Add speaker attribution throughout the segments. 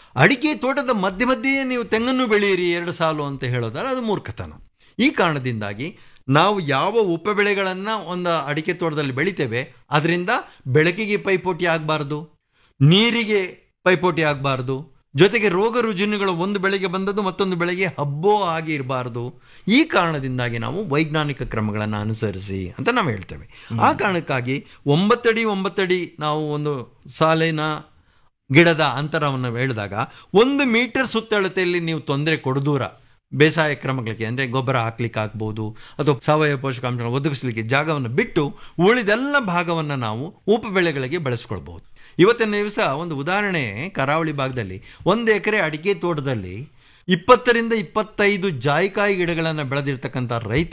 Speaker 1: ಅಡಿಕೆ ತೋಟದ ಮಧ್ಯೆ ಮಧ್ಯೆ ನೀವು ತೆಂಗನ್ನು ಬೆಳೆಯಿರಿ ಎರಡು ಸಾಲು ಅಂತ ಹೇಳೋದಾದ್ರೆ ಅದು ಮೂರ್ಖತನ ಈ ಕಾರಣದಿಂದಾಗಿ ನಾವು ಯಾವ ಉಪಬೆಳೆಗಳನ್ನು ಒಂದು ಅಡಿಕೆ ತೋಟದಲ್ಲಿ ಬೆಳಿತೇವೆ ಅದರಿಂದ ಬೆಳಕಿಗೆ ಪೈಪೋಟಿ ಆಗಬಾರ್ದು ನೀರಿಗೆ ಪೈಪೋಟಿ ಆಗಬಾರ್ದು ಜೊತೆಗೆ ರೋಗ ರುಜಿನಗಳು ಒಂದು ಬೆಳೆಗೆ ಬಂದದ್ದು ಮತ್ತೊಂದು ಬೆಳೆಗೆ ಹಬ್ಬೋ ಆಗಿ ಇರಬಾರ್ದು ಈ ಕಾರಣದಿಂದಾಗಿ ನಾವು ವೈಜ್ಞಾನಿಕ ಕ್ರಮಗಳನ್ನು ಅನುಸರಿಸಿ ಅಂತ ನಾವು ಹೇಳ್ತೇವೆ ಆ ಕಾರಣಕ್ಕಾಗಿ ಒಂಬತ್ತಡಿ ಒಂಬತ್ತಡಿ ನಾವು ಒಂದು ಸಾಲಿನ ಗಿಡದ ಅಂತರವನ್ನು ಹೇಳಿದಾಗ ಒಂದು ಮೀಟರ್ ಸುತ್ತಳತೆಯಲ್ಲಿ ನೀವು ತೊಂದರೆ ಕೊಡದೂರ ಬೇಸಾಯ ಕ್ರಮಗಳಿಗೆ ಅಂದರೆ ಗೊಬ್ಬರ ಹಾಕ್ಲಿಕ್ಕೆ ಆಗ್ಬೋದು ಅಥವಾ ಸಾವಯವ ಪೋಷಕಾಂಶಗಳನ್ನು ಒದಗಿಸಲಿಕ್ಕೆ ಜಾಗವನ್ನು ಬಿಟ್ಟು ಉಳಿದೆಲ್ಲ ಭಾಗವನ್ನು ನಾವು ಉಪಬೆಳೆಗಳಿಗೆ ಬಳಸ್ಕೊಳ್ಬಹುದು ಇವತ್ತಿನ ದಿವಸ ಒಂದು ಉದಾಹರಣೆ ಕರಾವಳಿ ಭಾಗದಲ್ಲಿ ಒಂದು ಎಕರೆ ಅಡಿಕೆ ತೋಟದಲ್ಲಿ ಇಪ್ಪತ್ತರಿಂದ ಇಪ್ಪತ್ತೈದು ಜಾಯಿಕಾಯಿ ಗಿಡಗಳನ್ನು ಬೆಳೆದಿರ್ತಕ್ಕಂಥ ರೈತ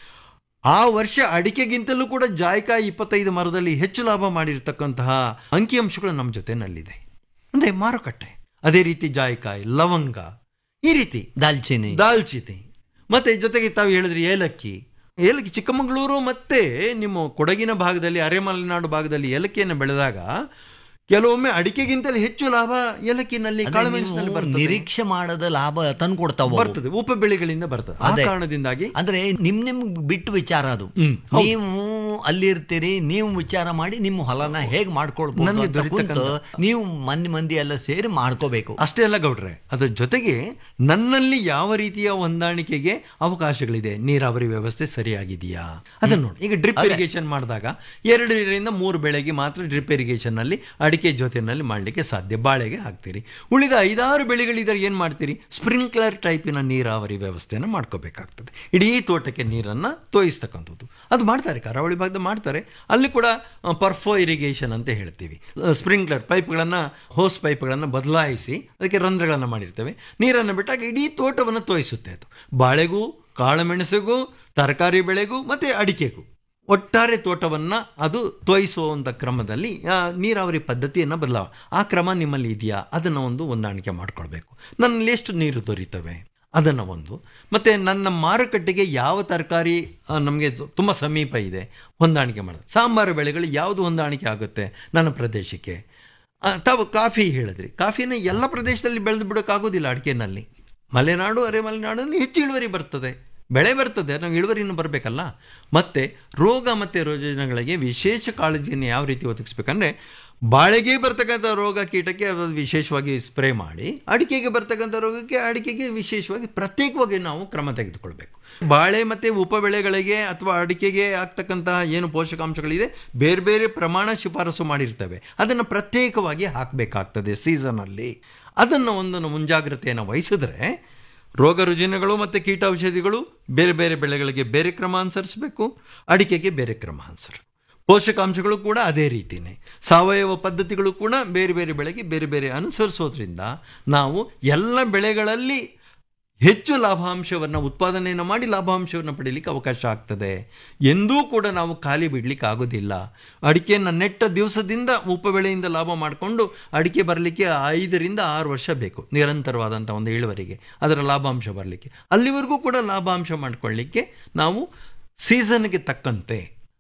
Speaker 1: ಆ ವರ್ಷ ಅಡಿಕೆಗಿಂತಲೂ ಕೂಡ ಜಾಯಿಕಾಯಿ ಇಪ್ಪತ್ತೈದು ಮರದಲ್ಲಿ ಹೆಚ್ಚು ಲಾಭ ಮಾಡಿರ್ತಕ್ಕಂತಹ ಅಂಕಿಅಂಶಗಳು ನಮ್ಮ ಜೊತೆನಲ್ಲಿದೆ ಅಂದರೆ ಮಾರುಕಟ್ಟೆ ಅದೇ ರೀತಿ ಜಾಯಿಕಾಯಿ ಲವಂಗ ಈ ರೀತಿ
Speaker 2: ದಾಲ್ಚಿನ್ನಿ
Speaker 1: ದಾಲ್ಚಿನ್ನಿ ಮತ್ತೆ ಜೊತೆಗೆ ತಾವು ಹೇಳಿದ್ರಿ ಏಲಕ್ಕಿ ಏಲಕ್ಕಿ ಚಿಕ್ಕಮಗಳೂರು ಮತ್ತೆ ನಿಮ್ಮ ಕೊಡಗಿನ ಭಾಗದಲ್ಲಿ ಅರೆಮಲೆನಾಡು ಭಾಗದಲ್ಲಿ ಏಲಕ್ಕಿಯನ್ನು ಬೆಳೆದಾಗ ಕೆಲವೊಮ್ಮೆ ಅಡಿಕೆಗಿಂತಲೂ ಹೆಚ್ಚು ಲಾಭ ಏಲಕ್ಕಿನಲ್ಲಿ
Speaker 2: ಅದೇ
Speaker 1: ಕಾಳುಮೆಣಸಿನಲ್ಲಿ
Speaker 2: ನೀವು
Speaker 1: ಬರ್ತದೆ
Speaker 2: ನಿರೀಕ್ಷೆ ಮಾಡದ ಲಾಭ ತಂದು ಕೊಡ್ತಾವ
Speaker 1: ಬರ್ತದೆ ಉಪ ಬೆಳೆಗಳಿಂದ ಬರ್ತದೆ ಆ
Speaker 2: ಅದೇ.
Speaker 1: ಕಾರಣದಿಂದಾಗಿ
Speaker 2: ಅಂದ್ರೆ ನಿಮ್ ನಿಮ್ ಬಿಟ್ಟು ವಿಚಾರ ಅದು
Speaker 1: ಹ್ಮ್, ಹೌದು.
Speaker 2: ನೀವು ಅಲ್ಲಿರ್ತೀರಿ ನೀವು ವಿಚಾರ ಮಾಡಿ ನಿಮ್ಮ ಹೊಲನ ಹೇಗ್ ಮಾಡ್ಕೊಳ್ಬಹುದು
Speaker 1: ನನ್ಗೆ
Speaker 2: ಅಂತ ಕುಂತು
Speaker 1: ದೊರೀತಕ್ಕಂಥ-
Speaker 2: ನೀವು ಮಂದಿ ಮಂದಿ ಎಲ್ಲ ಸೇರಿ ಮಾಡ್ಕೋಬೇಕು
Speaker 1: ಅಷ್ಟೇ ಅಲ್ಲ ಗೌಡ್ರೆ ಅದರ ಜೊತೆಗೆ ನನ್ನಲ್ಲಿ ಯಾವ ರೀತಿಯ ಹೊಂದಾಣಿಕೆಗೆ ಅವಕಾಶಗಳಿದೆ ನೀರಾವರಿ ವ್ಯವಸ್ಥೆ ಸರಿಯಾಗಿದೆಯಾ ಅದನ್ನು ನೋಡಿ ಈಗ ಡ್ರಿಪ್ ಇರಿಗೇಷನ್ ಮಾಡಿದಾಗ ಎರಡರಿಂದ ಮೂರು ಬೆಳೆಗೆ ಮಾತ್ರ ಡ್ರಿಪ್ ಇರಿಗೇಷನ್ ನಲ್ಲಿ ಅಡಿಕೆ ಜೊತೆನಲ್ಲಿ ಮಾಡಲಿಕ್ಕೆ ಸಾಧ್ಯ ಬಾಳೆಗೆ ಹಾಕ್ತೀರಿ ಉಳಿದ ಐದಾರು ಬೆಳೆಗಳಿದ್ರೆ ಏನು ಮಾಡ್ತೀರಿ ಸ್ಪ್ರಿಂಕ್ಲರ್ ಟೈಪಿನ ನೀರಾವರಿ ವ್ಯವಸ್ಥೆಯನ್ನು ಮಾಡ್ಕೋಬೇಕಾಗ್ತದೆ ಇಡೀ ತೋಟಕ್ಕೆ ನೀರನ್ನು ತೋಯಿಸ್ತಕ್ಕಂಥದ್ದು ಅದು ಮಾಡ್ತಾರೆ ಕರಾವಳಿ ಭಾಗದ ಮಾಡ್ತಾರೆ ಅಲ್ಲಿ ಕೂಡ ಪರ್ಫೋ ಇರಿಗೇಷನ್ ಅಂತ ಹೇಳ್ತೀವಿ ಸ್ಪ್ರಿಂಕ್ಲರ್ ಪೈಪ್ಗಳನ್ನು ಹೋಸ್ ಪೈಪ್ಗಳನ್ನು ಬದಲಾಯಿಸಿ ಅದಕ್ಕೆ ರಂಧ್ರಗಳನ್ನು ಮಾಡಿರ್ತೇವೆ ನೀರನ್ನು ಬಿಟ್ಟಾಗ ಇಡೀ ತೋಟವನ್ನು ತೋಯಿಸುತ್ತೆ ಅದು ಬಾಳೆಗೂ ಕಾಳುಮೆಣಸಿಗೂ ತರಕಾರಿ ಬೆಳೆಗೂ ಮತ್ತು ಅಡಿಕೆಗೂ ಒಟ್ಟಾರೆ ತೋಟವನ್ನು ಅದು ತೋಯಿಸುವಂಥ ಕ್ರಮದಲ್ಲಿ ಆ, ನೀರಾವರಿ ಪದ್ಧತಿಯನ್ನು ಬದಲಾವ ಆ ಕ್ರಮ ನಿಮ್ಮಲ್ಲಿ ಇದೆಯಾ ಅದನ್ನು ಒಂದು ಹೊಂದಾಣಿಕೆ ಮಾಡ್ಕೊಳ್ಬೇಕು ನನ್ನಲ್ಲಿ ಎಷ್ಟು ನೀರು ದೊರೀತವೆ ಅದನ್ನು ಒಂದು ಮತ್ತು ನನ್ನ ಮಾರುಕಟ್ಟೆಗೆ ಯಾವ ತರಕಾರಿ ನಮಗೆ ತುಂಬ ಸಮೀಪ ಇದೆ ಹೊಂದಾಣಿಕೆ ಮಾಡೋದು ಸಾಂಬಾರು ಬೆಳೆಗಳು ಯಾವುದು ಹೊಂದಾಣಿಕೆ ಆಗುತ್ತೆ ನನ್ನ ಪ್ರದೇಶಕ್ಕೆ ಆ, ತಾವು ಕಾಫಿ ಹೇಳಿದ್ರಿ ಕಾಫಿನ ಎಲ್ಲ ಪ್ರದೇಶದಲ್ಲಿ ಬೆಳೆದು ಬಿಡೋಕ್ಕಾಗೋದಿಲ್ಲ ಅಡಿಕೆನಲ್ಲಿ ಮಲೆನಾಡು ಅರೆ ಮಲೆನಾಡಲ್ಲಿ ಹೆಚ್ಚು ಇಳುವರಿ ಬರ್ತದೆ ಬೆಳೆ ಬರ್ತದೆ ನಾವು ಇಳುವರಿನೂ ಬರಬೇಕಲ್ಲ ಮತ್ತು ರೋಗ ಮತ್ತು ರೋಜನಗಳಿಗೆ ವಿಶೇಷ ಕಾಳಜಿಯನ್ನು ಯಾವ ರೀತಿ ಒದಗಿಸ್ಬೇಕಂದ್ರೆ ಬಾಳೆಗೆ ಬರ್ತಕ್ಕಂಥ ರೋಗ ಕೀಟಕ್ಕೆ ಅದು ವಿಶೇಷವಾಗಿ ಸ್ಪ್ರೇ ಮಾಡಿ ಅಡಿಕೆಗೆ ಬರ್ತಕ್ಕಂಥ ರೋಗಕ್ಕೆ ಅಡಿಕೆಗೆ ವಿಶೇಷವಾಗಿ ಪ್ರತ್ಯೇಕವಾಗಿ ನಾವು ಕ್ರಮ ತೆಗೆದುಕೊಳ್ಬೇಕು ಬಾಳೆ ಮತ್ತು ಉಪಬೆಳೆಗಳಿಗೆ ಅಥವಾ ಅಡಿಕೆಗೆ ಆಗ್ತಕ್ಕಂತಹ ಏನು ಪೋಷಕಾಂಶಗಳಿದೆ ಬೇರೆ ಬೇರೆ ಪ್ರಮಾಣ ಶಿಫಾರಸು ಮಾಡಿರ್ತವೆ ಅದನ್ನು ಪ್ರತ್ಯೇಕವಾಗಿ ಹಾಕಬೇಕಾಗ್ತದೆ ಸೀಸನಲ್ಲಿ ಅದನ್ನು ಒಂದು ಮುಂಜಾಗ್ರತೆಯನ್ನು ವಹಿಸಿದ್ರೆ ರೋಗ ರುಜಿನಗಳು ಮತ್ತು ಕೀಟ ಔಷಧಿಗಳು ಬೇರೆ ಬೇರೆ ಬೆಳೆಗಳಿಗೆ ಬೇರೆ ಕ್ರಮ ಅನುಸರಿಸಬೇಕು ಅಡಿಕೆಗೆ ಬೇರೆ ಕ್ರಮ ಅನುಸರ ಪೋಷಕಾಂಶಗಳು ಕೂಡ ಅದೇ ರೀತಿಯೇ ಸಾವಯವ ಪದ್ಧತಿಗಳು ಕೂಡ ಬೇರೆ ಬೇರೆ ಬೆಳೆಗೆ ಬೇರೆ ಬೇರೆ ಅನುಸರಿಸೋದ್ರಿಂದ ನಾವು ಎಲ್ಲ ಬೆಳೆಗಳಲ್ಲಿ ಹೆಚ್ಚು ಲಾಭಾಂಶವನ್ನು ಉತ್ಪಾದನೆಯನ್ನು ಮಾಡಿ ಲಾಭಾಂಶವನ್ನು ಪಡೀಲಿಕ್ಕೆ ಅವಕಾಶ ಆಗ್ತದೆ ಎಂದೂ ಕೂಡ ನಾವು ಖಾಲಿ ಬಿಡಲಿಕ್ಕೆ ಆಗೋದಿಲ್ಲ ಅಡಿಕೆಯನ್ನು ನೆಟ್ಟ ದಿವಸದಿಂದ ಉಪಬೆಳೆಯಿಂದ ಲಾಭ ಮಾಡಿಕೊಂಡು ಅಡಿಕೆ ಬರಲಿಕ್ಕೆ ಐದರಿಂದ ಆರು ವರ್ಷ ಬೇಕು ನಿರಂತರವಾದಂಥ ಒಂದು ಇಳುವರಿಗೆ ಅದರ ಲಾಭಾಂಶ ಬರಲಿಕ್ಕೆ ಅಲ್ಲಿವರೆಗೂ ಕೂಡ ಲಾಭಾಂಶ ಮಾಡಿಕೊಳ್ಳಿಕ್ಕೆ ನಾವು ಸೀಸನ್ಗೆ ತಕ್ಕಂತೆ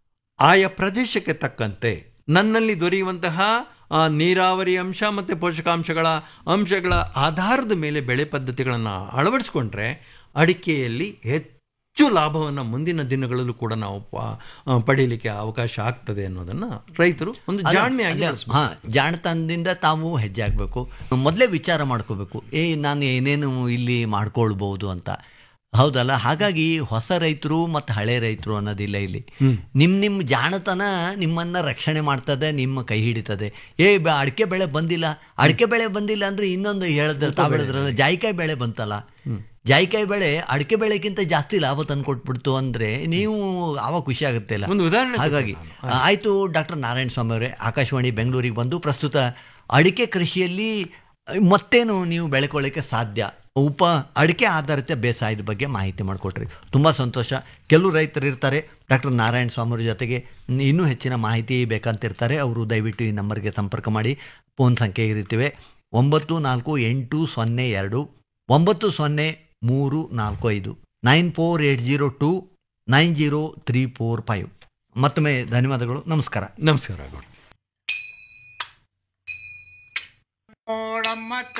Speaker 1: ಆಯಾ ಪ್ರದೇಶಕ್ಕೆ ತಕ್ಕಂತೆ ನನ್ನಲ್ಲಿ ದೊರೆಯುವಂತಹ ಆ, ನೀರಾವರಿ ಅಂಶ ಮತ್ತು ಪೋಷಕಾಂಶಗಳ ಅಂಶಗಳ ಆಧಾರದ ಮೇಲೆ ಬೆಳೆ ಪದ್ಧತಿಗಳನ್ನು ಅಳವಡಿಸ್ಕೊಂಡ್ರೆ ಅಡಿಕೆಯಲ್ಲಿ ಹೆಚ್ಚು ಲಾಭವನ್ನು ಮುಂದಿನ ದಿನಗಳಲ್ಲೂ ಕೂಡ ನಾವು ಪ- ಆ, ಪಡೀಲಿಕ್ಕೆ ಅವಕಾಶ ಆಗ್ತದೆ ಅನ್ನೋದನ್ನು ರೈತರು ಒಂದು ಜಾಣ್ಮೆಯಾಗಿ ಬಳಸ್ಬೇಕು.
Speaker 2: ಹಾ ಜಾಣತನದಿಂದ ತಾವು ಹೆಜ್ಜೆ ಆಗ್ಬೇಕು ಮೊದಲೇ ವಿಚಾರ ಮಾಡ್ಕೋಬೇಕು ಏ ನಾನು ಏನೇನು ಇಲ್ಲಿ ಮಾಡ್ಕೊಳ್ಬಹುದು ಅಂತ ಹೌದಲ್ಲ ಹಾಗಾಗಿ ಹೊಸ ರೈತರು ಮತ್ತು ಹಳೆ ರೈತರು ಅನ್ನೋದಿಲ್ಲ ಇಲ್ಲಿ ನಿಮ್ ನಿಮ್ ಜಾಣತನ ನಿಮ್ಮನ್ನ ರಕ್ಷಣೆ ಮಾಡ್ತದೆ ನಿಮ್ಮ ಕೈ ಹಿಡಿತದೆ ಏ ಬ- ಅಡಿಕೆ ಬೆಳೆ ಬಂದಿಲ್ಲ ಅಡಿಕೆ ಬೆಳೆ ಬಂದಿಲ್ಲ ಅಂದ್ರೆ ಇನ್ನೊಂದು ಹೇಳಿದ್ರೆ ತಾವು ಹೇಳಿದ್ರಲ್ಲ ಜಾಯಿಕಾಯಿ ಬೆಳೆ ಬಂತಲ್ಲ ಜಾಯಿಕಾಯಿ ಬೆಳೆ ಅಡಿಕೆ ಬೆಳೆಗಿಂತ ಜಾಸ್ತಿ ಲಾಭ ತಂದು ಕೊಟ್ಬಿಡ್ತು ಅಂದ್ರೆ ನೀವು ಆವಾಗ ಖುಷಿ ಆಗುತ್ತೆ ಇಲ್ಲ
Speaker 1: ಒಂದು ಉದಾಹರಣೆ
Speaker 2: ಹಾಗಾಗಿ ಆಯ್ತು ಡಾಕ್ಟರ್ ನಾರಾಯಣ ಸ್ವಾಮಿ ಅವರೇ ಆಕಾಶವಾಣಿ ಬೆಂಗಳೂರಿಗೆ ಬಂದು ಪ್ರಸ್ತುತ ಅಡಿಕೆ ಕೃಷಿಯಲ್ಲಿ ಮತ್ತೇನು ನೀವು ಬೆಳ್ಕೊಳ್ಳಿಕ್ಕೆ ಸಾಧ್ಯ ಉಪ ಅಡಿಕೆ ಆಧಾರಿತ ಬೇಸಾಯದ ಬಗ್ಗೆ ಮಾಹಿತಿ ಮಾಡಿಕೊಟ್ರಿ ತುಂಬ ಸಂತೋಷ ಕೆಲವು ರೈತರು ಇರ್ತಾರೆ ಡಾಕ್ಟರ್ ನಾರಾಯಣ ಸ್ವಾಮಿ ಅವ್ರ ಜೊತೆಗೆ ಇನ್ನೂ ಹೆಚ್ಚಿನ ಮಾಹಿತಿ ಬೇಕಂತಿರ್ತಾರೆ ಅವರು ದಯವಿಟ್ಟು ಈ ನಂಬರ್ಗೆ ಸಂಪರ್ಕ ಮಾಡಿ ಫೋನ್ ಸಂಖ್ಯೆ ಇರುತ್ತವೆ ಒಂಬತ್ತು ನಾಲ್ಕು ಎಂಟು ಸೊನ್ನೆ ಎರಡು ಒಂಬತ್ತು ಸೊನ್ನೆ ಮೂರು ನಾಲ್ಕು ಐದು nine four eight zero two nine zero three four five ಮತ್ತೊಮ್ಮೆ ಧನ್ಯವಾದಗಳು ನಮಸ್ಕಾರ
Speaker 1: ನಮಸ್ಕಾರ ಗೌಡ
Speaker 3: ನೋಡಮ್ಮ